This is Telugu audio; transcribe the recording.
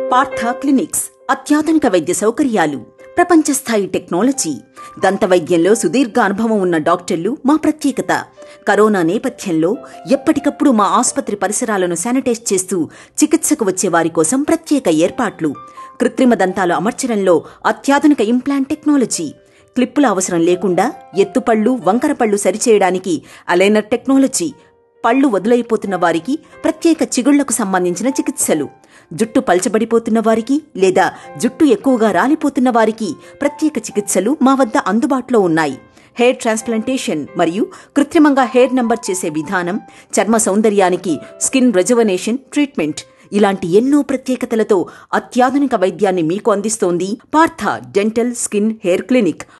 పార్థ క్లినిక్స్ అత్యాధునిక వైద్య సౌకర్యాలు ప్రపంచ స్థాయి టెక్నాలజీ దంత వైద్యంలో సుదీర్ఘ అనుభవం ఉన్న డాక్టర్లు మా ప్రత్యేకత కరోనా నేపథ్యంలో ఎప్పటికప్పుడు మా ఆసుపత్రి పరిసరాలను శానిటైజ్ చేస్తూ చికిత్సకు వచ్చే వారి కోసం ప్రత్యేక ఏర్పాట్లు కృత్రిమ దంతాలు అమర్చడంలో అత్యాధునిక ఇంప్లాంట్ టెక్నాలజీ క్లిప్పుల అవసరం లేకుండా ఎత్తుపళ్ళు వంకరపళ్ళు సరిచేయడానికి అలైనర్ టెక్నాలజీ పళ్ళు వదులైపోతున్న వారికి ప్రత్యేక చిగుళ్లకు సంబంధించిన చికిత్సలు జుట్టు పల్చబడిపోతున్న వారికి లేదా జుట్టు ఎక్కువగా రాలిపోతున్న వారికి ప్రత్యేక చికిత్సలు మా వద్ద అందుబాటులో ఉన్నాయి హెయిర్ ట్రాన్స్ప్లాంటేషన్ మరియు కృత్రిమంగా హెయిర్ నంబర్ చేసే విధానం చర్మ సౌందర్యానికి స్కిన్ రెజువనేషన్ ట్రీట్మెంట్ ఇలాంటి ఎన్నో ప్రత్యేకతలతో అత్యాధునిక వైద్యాన్ని మీకు అందిస్తోంది Partha dental skin hair clinic